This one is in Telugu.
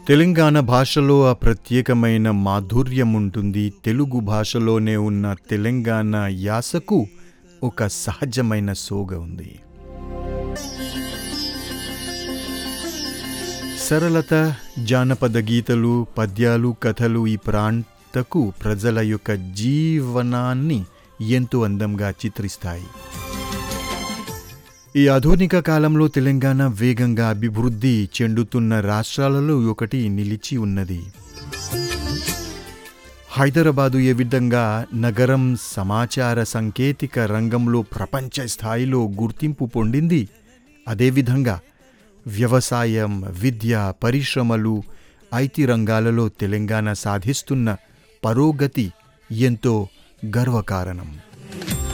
తెలంగాణ భాషలో ఆ ప్రత్యేకమైన మాధుర్యం ఉంటుంది తెలుగు భాషలోనే ఉన్న తెలంగాణ యాసకు ఒక సహజమైన సోగ ఉంది సరళత జానపద గీతలు పద్యాలు కథలు ఈ ప్రాంతకు ప్రజల యొక్క జీవనాన్ని ఎంతో అందంగా చిత్రిస్తాయి ఈ ఆధునిక కాలంలో తెలంగాణ వేగంగా అభివృద్ధి చెందుతున్న రాష్ట్రాలలో ఒకటి నిలిచి ఉన్నది హైదరాబాదు ఏ విధంగా నగరం సమాచార సాంకేతిక రంగంలో ప్రపంచ స్థాయిలో గుర్తింపు పొందింది అదేవిధంగా వ్యవసాయం విద్య పరిశ్రమలు ఐటీ రంగాలలో తెలంగాణ సాధిస్తున్న పరోగతి ఎంతో గర్వకారణం